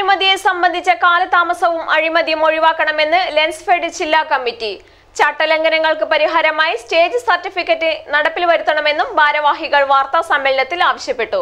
അഴിമതിയെ സംബന്ധിച്ച കാലതാമസവും അഴിമതിയും ഒഴിവാക്കണമെന്ന് ലെൻസ്ഫെഡ് ജില്ലാ കമ്മിറ്റി ചട്ടലംഘനങ്ങൾക്ക് പരിഹാരമായി സ്റ്റേജ് സർട്ടിഫിക്കറ്റ് നടപ്പിൽ വരുത്തണമെന്നും ഭാരവാഹികൾ വാർത്താ സമ്മേളനത്തിൽ ആവശ്യപ്പെട്ടു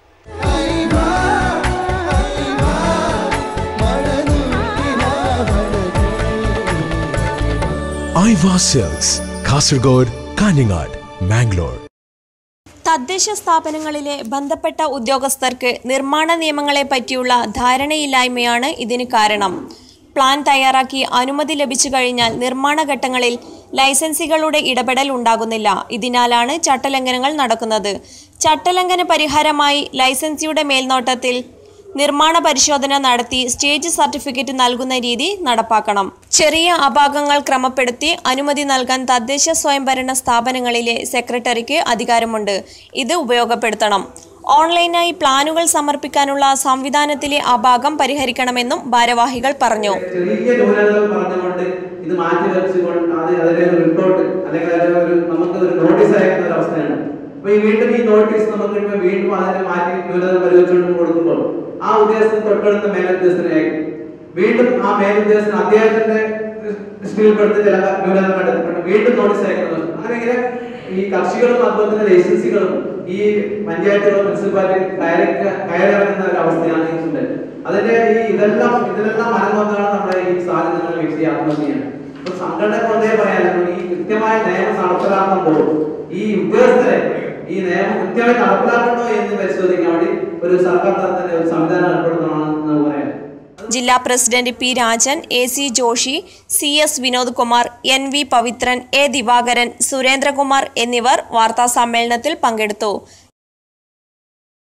ഐവ സെൽസ് കാസർഗോഡ് കാഞ്ഞങ്ങാട് മാംഗ്ലൂർ തദ്ദേശ സ്ഥാപനങ്ങളിലെ ബന്ധപ്പെട്ട ഉദ്യോഗസ്ഥർക്ക് നിർമ്മാണ നിയമങ്ങളെ പറ്റിയുള്ള ധാരണയില്ലായ്മയാണ് ഇതിന് കാരണം പ്ലാൻ തയ്യാറാക്കി അനുമതി ലഭിച്ചു കഴിഞ്ഞാൽ നിർമ്മാണ ഘട്ടങ്ങളിൽ ലൈസൻസികളുടെ ഇടപെടൽ ഉണ്ടാകുന്നില്ല ഇതിനാലാണ് ചട്ടലംഘനങ്ങൾ നടക്കുന്നത് ചട്ടലംഘന പരിഹാരമായി ലൈസൻസിയുടെ മേൽനോട്ടത്തിൽ നിർമ്മാണ പരിശോധന നടത്തി സ്റ്റേജ് സർട്ടിഫിക്കറ്റ് നൽകുന്ന രീതി നടപ്പാക്കണം ചെറിയ അപാകങ്ങൾ ക്രമപ്പെടുത്തി അനുമതി നൽകാൻ തദ്ദേശ സ്വയംഭരണ സ്ഥാപനങ്ങളിലെ സെക്രട്ടറിക്ക് അധികാരമുണ്ട് ഇത് ഉപയോഗപ്പെടുത്തണം ഓൺലൈനായി പ്ലാനുകൾ സമർപ്പിക്കാനുള്ള സംവിധാനത്തിലെ അപാകം പരിഹരിക്കണമെന്നും ഭാരവാഹികൾ പറഞ്ഞു ചെറിയ ന്യൂനതകൾ പറഞ്ഞുകൊണ്ട് ഇത് മാറ്റി വെച്ചുകൊണ്ട് അത് അതിലെ ഒരു റിപ്പോർട്ട് അല്ലെങ്കിൽ അതിലെ ഒരു നമുക്ക് ഒരു നോട്ടീസ് അയക്കുന്ന ഒരു അവസ്ഥയാണ് അപ്പൊ ഈ വീണ്ടും ഈ നോട്ടീസ് നമുക്ക് ഇപ്പൊ വീണ്ടും അതിനെ മാറ്റി ന്യൂനത പരിഹരിച്ചുകൊണ്ട് കൊടുക്കുമ്പോൾ ആ ഉദ്യോഗസ്ഥൻ തൊട്ടടുത്ത മേലുദ്യോഗസ്ഥനെ അയക്കും വീണ്ടും ആ മേലുദ്യോഗസ്ഥൻ അദ്ദേഹത്തിന്റെ ദൃഷ്ടിയിൽപ്പെടുത്തി ചില ന്യൂനത കണ്ടെത്തിക്കൊണ്ട് വീണ്ടും നോട്ടീസ് അയക്കുന്നത് അങ്ങനെ ഇങ്ങനെ ഈ കക്ഷികളും അതുപോലെ തന്നെ ലൈസൻസികളും ഈ പഞ്ചായത്തുകളും മുനിസിപ്പാലിറ്റി കയറി കയറിറങ്ങുന്ന ഒരു അവസ്ഥയാണ് ഇതിന്റെ അതിന്റെ ഈ ഇതെല്ലാം ഇതിലെല്ലാം മനംകൊണ്ടാണ് നമ്മുടെ ഈ സാധ്യതകൾ വ്യക്തി ആത്മഹത്യയാണ് അപ്പൊ സംഘടന പൊതുവെ പറയാനും ഈ കൃത്യമായ നിയമം നടപ്പിലാക്കുമ്പോൾ ഈ ഉദ്യോഗസ്ഥരെ ഈ നിയമം കൃത്യമായി നടപ്പിലാക്കണോ എന്ന് പരിശോധിക്കാൻ വേണ്ടി ഒരു സർക്കാർ തലത്തിൽ ഒരു സംവിധാനം ഏർപ്പെടുത്തണമെന്ന് പറയാം ജില്ലാ president P Rajan A C Joshi C S Vinod Kumar N V Pavithran A Divakaran Surendrakumar എന്നിവർ വാർത്താ സമ്മേളനത്തിൽ പങ്കെടുത്തു